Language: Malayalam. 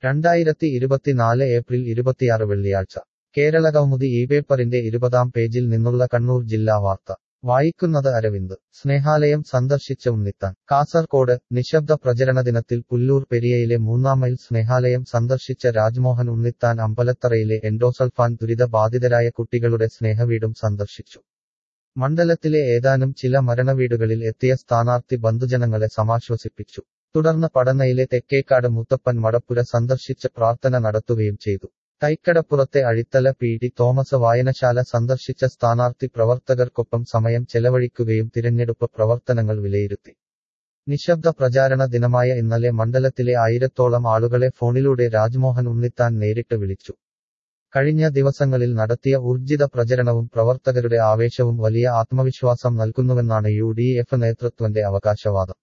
രണ്ടായിരത്തി ഇരുപത്തിനാല് ഏപ്രിൽ ഇരുപത്തിയാറ് വെള്ളിയാഴ്ച കേരള കൗമുദി ഈ പേപ്പറിന്റെ ഇരുപതാം പേജിൽ നിന്നുള്ള കണ്ണൂർ ജില്ലാ വാർത്ത വായിക്കുന്നത് അരവിന്ദ് സ്നേഹാലയം സന്ദർശിച്ച ഉണ്ണിത്താൻ കാസർകോട് നിശബ്ദ പ്രചരണ ദിനത്തിൽ പുല്ലൂർ പെരിയയിലെ മൂന്നാം മൈൽ സ്നേഹാലയം സന്ദർശിച്ച രാജ്മോഹൻ ഉണ്ണിത്താൻ അമ്പലത്തറയിലെ എൻഡോസൾഫാൻ ദുരിത ബാധിതരായ കുട്ടികളുടെ സ്നേഹവീടും സന്ദർശിച്ചു മണ്ഡലത്തിലെ ഏതാനും ചില മരണവീടുകളിൽ എത്തിയ സ്ഥാനാർത്ഥി ബന്ധുജനങ്ങളെ സമാശ്വസിപ്പിച്ചു തുടർന്ന് പടനയിലെ തെക്കേക്കാട് മുത്തപ്പൻ മടപ്പുര സന്ദർശിച്ച് പ്രാർത്ഥന നടത്തുകയും ചെയ്തു തൈക്കടപ്പുറത്തെ അഴിത്തല പി ടി തോമസ് വായനശാല സന്ദർശിച്ച സ്ഥാനാർത്ഥി പ്രവർത്തകർക്കൊപ്പം സമയം ചെലവഴിക്കുകയും തിരഞ്ഞെടുപ്പ് പ്രവർത്തനങ്ങൾ വിലയിരുത്തി നിശബ്ദ പ്രചാരണ ദിനമായ ഇന്നലെ മണ്ഡലത്തിലെ ആയിരത്തോളം ആളുകളെ ഫോണിലൂടെ രാജ്മോഹൻ ഉണ്ണിത്താൻ നേരിട്ട് വിളിച്ചു കഴിഞ്ഞ ദിവസങ്ങളിൽ നടത്തിയ ഊർജിത പ്രചരണവും പ്രവർത്തകരുടെ ആവേശവും വലിയ ആത്മവിശ്വാസം നൽകുന്നുവെന്നാണ് യു ഡി എഫ് നേതൃത്വന്റെ അവകാശവാദം